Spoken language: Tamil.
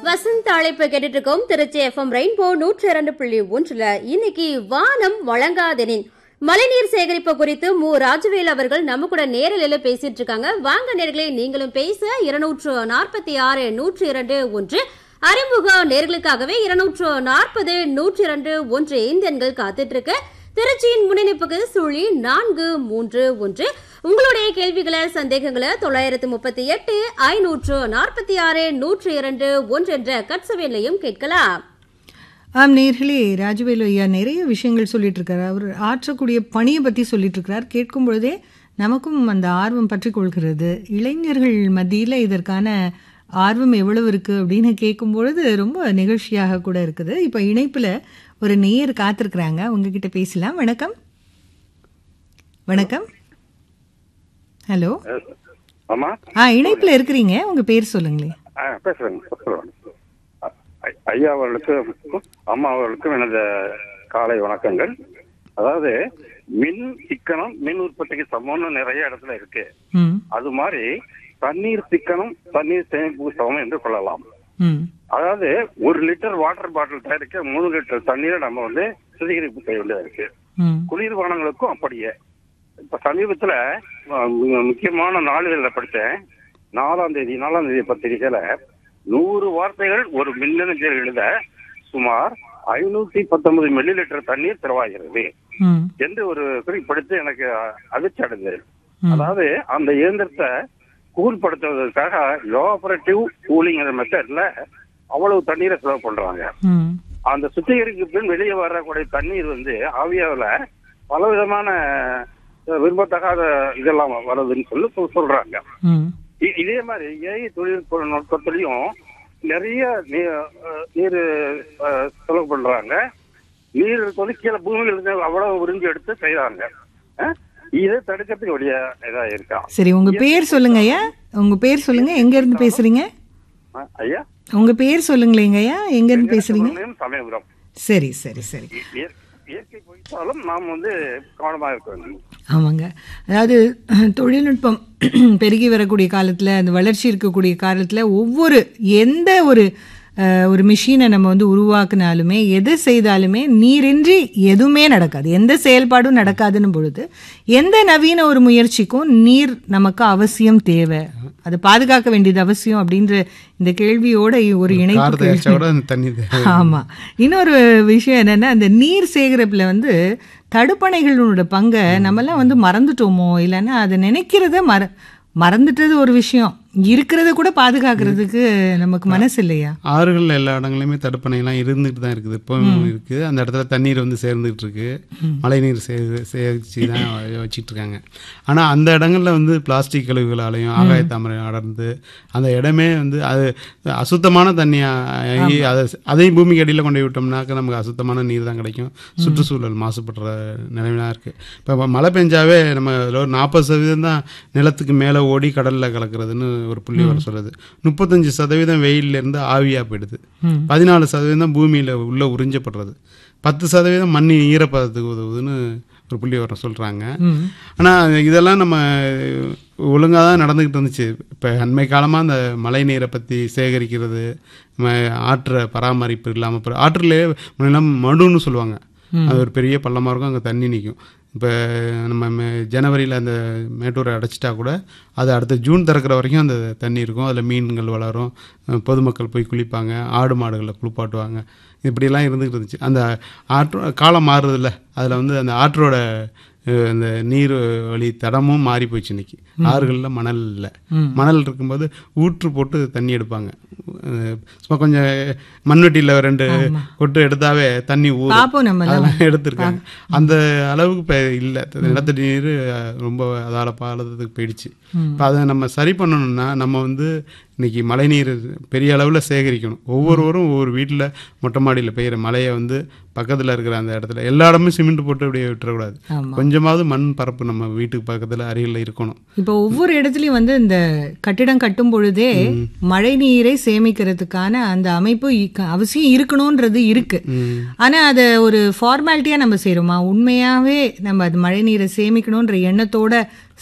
வசந்த் அழைப்பு கேட்டுட்டு இருக்கோம் திருச்சி எஃப்எம் ரெயின்போ நூற்றி இரண்டு புள்ளி ஒன்றுல இன்னைக்கு வானம் வழங்காதெனின் மழைநீர் சேகரிப்பு குறித்து மு ராஜவேல் அவர்கள் நம்ம கூட நேரில் பேசிட்டு இருக்காங்க வாங்க நேர்களே நீங்களும் பேச இருநூற்று நாற்பத்தி ஆறு நூற்றி இரண்டு ஒன்று அறிமுக நேர்களுக்காகவே இருநூற்று நாற்பது நூற்றி இரண்டு ஒன்று இந்த எண்கள் காத்துட்டு இருக்கு திருச்சியின் முன்னிணைப்புக்கு சுழி நான்கு மூன்று ஒன்று உங்களுடைய கேள்விகளை சந்தேகங்களை தொள்ளாயிரத்து முப்பத்தி எட்டு ஐநூற்று நாற்பத்தி ஆறு நூற்று இரண்டு ஒன்று என்ற கட்சவேலையும் கேட்கலாம் ஆம் நேர்களே ராஜவேலு ஐயா நிறைய விஷயங்கள் சொல்லிட்டு இருக்காரு அவர் ஆற்றக்கூடிய பணியை பற்றி சொல்லிட்டு இருக்கிறார் கேட்கும் பொழுதே நமக்கும் அந்த ஆர்வம் பற்றி கொள்கிறது இளைஞர்கள் மத்தியில் இதற்கான ஆர்வம் எவ்வளவு இருக்கு அப்படின்னு கேட்கும் பொழுது ரொம்ப நிகழ்ச்சியாக கூட இருக்குது இப்போ இணைப்பில் ஒரு நேயர் காத்திருக்கிறாங்க உங்ககிட்ட பேசலாம் வணக்கம் வணக்கம் ஹலோ ஆமா ஆ இணைப்பில் இருக்கிறீங்க உங்க பேர் சொல்லுங்களேன் ஆ, பேசுறேங்க பேசுறேன் அ- ஐ- ஐயா அவர்களுக்கும் அம்மா அவர்களுக்கும் எனது காலை வணக்கங்கள் அதாவது மின் சிக்கனம் மின் உற்பத்திக்கு சமம்னு நிறைய இடத்துல இருக்கு ம் அது மாதிரி தண்ணீர் சிக்கனம் தண்ணீர் சேமிப்புக்கு சமம் என்று கொள்ளலாம் ம் அதாவது ஒரு லிட்டர் வாட்டர் பாட்டில் தயாரிக்க மூணு லிட்டர் தண்ணீரை நம்ம வந்து சுத்திகரிப்பு செய்ய வேண்டியதா இருக்கு ம் குளிர்பானங்களுக்கும் அப்படியே இப்ப சமீபத்துல அஹ், மு- முக்கியமான நாளிதழில் படித்தேன் நாலாம் தேதி நாலாம் தேதி பத்திரிகையில நூறு வார்த்தைகள் ஒரு மின்னஞ்சல் எழுத சுமார் ஐநூத்தி பத்தொன்பது மில்லி லிட்டர் தண்ணீர் செலவாகிறது ம் என்று ஒரு குறிப்பிடுத்து எனக்கு அதிர்ச்சி அடைந்தது ம். அதாவது அந்த இயந்திரத்தை கூல்படுத்துவதற்காக லோபரேட்டிவ் கூலிங் மெத்தட்ல அவ்வளவு தண்ணீரை செலவு பண்றாங்க ம் அந்த சுத்திகரிக்கு பின் வெளியே வரக்கூடிய தண்ணீர் வந்து ஆவியாவில் பல விதமான அஹ், விரும்பத்தகாத இதெல்லாம் வருதுன்னு சொல்லி சொல்- சொல்றாங்க ம் இ- இதே மாதிரி ஏஐ தொழில்நுட்ப நுட்பத்திலையும் நிறைய நீ- அஹ், நீர் அஹ், செலவு பண்றாங்க நீர் வந்து கீழே பூமியில இருந்து அவ்வளவு உறிஞ்சி எடுத்து செய்யறாங்க அஹ், இதை தடுக்கிறதுக்கு வழியா ஏதா இருக்கா சரி உங்க பேர் சொல்லுங்க ஐயா உங்க பேர் சொல்லுங்க எங்க இருந்து பேசுறீங்க அஹ், ஐயா உங்க பேர் சொல்லுங்களேங்க ஐயா எங்க இருந்து பேசுறீங்க சுப்பிரமணியம் சமயபுரம் சரி சரி சரி இ- இய- இயற்கை போயிட்டாலும் நாம் வந்து கவனமா இருக்க வேண்டும் ஆமாங்க அதாவது தொழில்நுட்பம் பெருகி வரக்கூடிய காலத்தில் அந்த வளர்ச்சி இருக்கக்கூடிய காலத்தில் ஒவ்வொரு எந்த ஒரு அஹ், ஒரு மிஷினை நம்ம வந்து உருவாக்குனாலுமே எது செய்தாலுமே நீரின்றி எதுவுமே நடக்காது எந்த செயல்பாடும் நடக்காதுன்னு பொழுது எந்த நவீன ஒரு முயற்சிக்கும் நீர் நமக்கு அவசியம் தேவை அதை பாதுகாக்க வேண்டியது அவசியம் அப்படின்ற இந்த கேள்வியோட ஒரு கார் இணைப்பு தயாரிச்சா கூட அந்த தண்ணி தேவை. ஆமா இன்னொரு விஷயம் என்னன்னா அந்த நீர் சேகரிப்புல வந்து தடுப்பணைகளோட பங்கை நம்மலாம் வந்து மறந்துட்டோமோ இல்லைன்னா அதை நினைக்கிறத மற மறந்துட்டது ஒரு விஷயம் இருக்கிறத கூட பாதுகாக்கிறதுக்கு நமக்கு மனசு இல்லையா ஆறுகள்ல எல்லா இடங்களையுமே தடுப்பணைலாம் இருந்துட்டு தான் இருக்குது இப்பவும் இருக்குது அந்த இடத்துல தண்ணீர் வந்து சேர்ந்துட்டு இருக்கு மழைநீர் சே சேகரிச்சு தான் வச்சிட்டு இருக்காங்க ஆனா அந்த இடங்கள்ல வந்து பிளாஸ்டிக் கழிவுகளாலையும் ஆகாய தாமரை அடர்ந்து அந்த இடமே வந்து அது அசுத்தமான தண்ணியாகி அதை அதையும் பூமிக்கு அடியில் கொண்டு போய் விட்டோம்னாக்க நமக்கு அசுத்தமான நீர் தான் கிடைக்கும் சுற்றுச்சூழல் மாசுபடுற நிலைமைலாம் இருக்கு இப்போ மழை பெஞ்சாவே நம்ம அதில் ஒரு நாற்பது சதவீதம் தான் நிலத்துக்கு மேலே ஓடி கடலில் கலக்கிறதுன்னு ஒரு புள்ளி வர சொல்லுது முப்பத்தஞ்சு சதவீதம் வெயில்ல இருந்து ஆவியாக போயிடுது பதினாலு சதவீதம் பூமியில் உள்ள உறிஞ்சப்படுறது பத்து சதவீதம் மண்ணின் ஈரப்பதத்துக்கு உதவுதுன்னு ஒரு புள்ளி வர சொல்கிறாங்க ஆனால் இதெல்லாம் நம்ம ஒழுங்காக தான் நடந்துக்கிட்டு இருந்துச்சு இப்போ அண்மை காலமாக அந்த மழை நீரை பற்றி சேகரிக்கிறது நம்ம ஆற்றை பராமரிப்பு இல்லாமல் ஆற்றுலேயே முன்னெல்லாம் மடுன்னு சொல்லுவாங்க அது ஒரு பெரிய பள்ளமாக இருக்கும் அங்கே தண்ணி நிற்கும் இப்போ நம்ம மே- ஜனவரியில் அந்த மேட்டூரை அடைச்சிட்டா கூட அது அடுத்த ஜூன் திறக்கிற வரைக்கும் அந்த தண்ணி இருக்கும் அதில் மீன்கள் வளரும் அஹ் பொதுமக்கள் போய் குளிப்பாங்க ஆடு மாடுகளை குளிப்பாட்டுவாங்க இப்படியெல்லாம் இருந்துகிட்டு இருந்துச்சு அந்த ஆற்று காலம் மாறுறதில்ல அதில் வந்து அந்த ஆற்றோட அஹ், அந்த நீர் வழி தடமும் மாறி போச்சு இன்னைக்கு ஆறுகளில் மணல் இல்லை மணல் இருக்கும்போது ஊற்று போட்டு தண்ணி எடுப்பாங்க அஹ், சும்மா கொஞ்சம் மண்வெட்டியில் ரெண்டு கொட்டு எடுத்தாவே தண்ணி ஊறும் பாப்போம் நம்ம எல்லாம். அதெல்லாம் எடுத்திருக்காங்க அந்த அளவுக்கு இப்போ இல்லை நிலத்தடி நீர் அஹ், ரொம்ப அதால பாலத்துக்கு போயிடுச்சு இப்போ அதை நம்ம சரி பண்ணணும்னா நம்ம வந்து இன்னைக்கு மழைநீர் பெரிய அளவில் சேகரிக்கணும் ஒவ்வொருவரும் ஒவ்வொரு வீட்டில் மொட்டை மாடியில் பெய்கிற மழையை வந்து பக்கத்தில் இருக்கிற அந்த இடத்துல எல்லா இடமும் சிமெண்ட் போட்டு அப்படியே விட்டுறக்கூடாது ஆமா. கொஞ்சமாவது மண் பரப்பு நம்ம வீட்டுக்கு பக்கத்தில் அருகில் இருக்கணும் இப்போ ஒவ்வொரு இடத்துலயும் வந்து இந்த கட்டிடம் கட்டும் பொழுதே மழை நீரை சேமிக்கிறதுக்கான அந்த அமைப்பு இ- அவசியம் இருக்கணும்ன்றது இருக்கு ஆனா அதை ஒரு ஃபார்மாலிட்டியா நம்ம செய்றோமா உண்மையாவே நம்ம அது மழை நீரை சேமிக்கணும்ன்ற எண்ணத்தோட